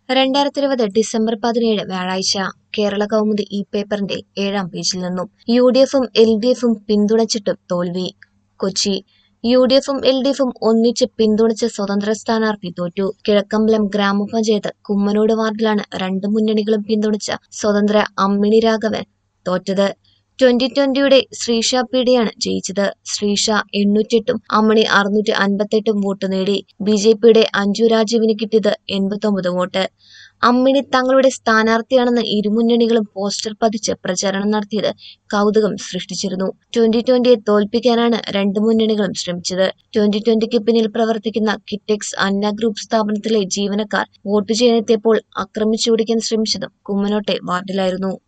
രണ്ടായിരത്തി ഇരുപത് ഡിസംബർ പതിനേഴ് വ്യാഴാഴ്ച കേരള കൗമുദി ഈ പേപ്പറിന്റെ ഏഴാം പേജിൽ നിന്നും യു ഡി എഫും എൽ ഡി എഫും പിന്തുണച്ചിട്ടും തോൽവി കൊച്ചി യു ഡി എഫും എൽ ഡി എഫും ഒന്നിച്ച് പിന്തുണച്ച സ്വതന്ത്ര സ്ഥാനാർത്ഥി തോറ്റു കിഴക്കമ്പലം ഗ്രാമപഞ്ചായത്ത് കുമ്മനോട് വാർഡിലാണ് രണ്ട് മുന്നണികളും പിന്തുണച്ച സ്വതന്ത്ര അമ്മിണി രാഘവൻ തോറ്റത് ട്വന്റി ട്വന്റിയുടെ ശ്രീഷ പീഡിയാണ് ജയിച്ചത് ശ്രീഷ എണ്ണൂറ്റെട്ടും അമ്മണി അറുന്നൂറ്റി അൻപത്തെട്ടും വോട്ട് നേടി ബി ജെ പിയുടെ അഞ്ജു രാജീവിന് കിട്ടിയത് എൺപത്തൊമ്പത് വോട്ട് അമ്മിണി തങ്ങളുടെ സ്ഥാനാർത്ഥിയാണെന്ന് ഇരുമുന്നണികളും പോസ്റ്റർ പതിച്ച് പ്രചാരണം നടത്തിയത് കൗതുകം സൃഷ്ടിച്ചിരുന്നു ട്വന്റി ട്വന്റിയെ തോൽപ്പിക്കാനാണ് രണ്ട് മുന്നണികളും ശ്രമിച്ചത് ട്വന്റി ട്വന്റിക്ക് പിന്നിൽ പ്രവർത്തിക്കുന്ന കിറ്റെക്സ് അന്ന ഗ്രൂപ്പ് സ്ഥാപനത്തിലെ ജീവനക്കാർ വോട്ട് ചെയ്യാനെത്തിയപ്പോൾ ആക്രമിച്ചു പിടിക്കാൻ ശ്രമിച്ചതും കുമ്മനോട്ടെ വാർഡിലായിരുന്നു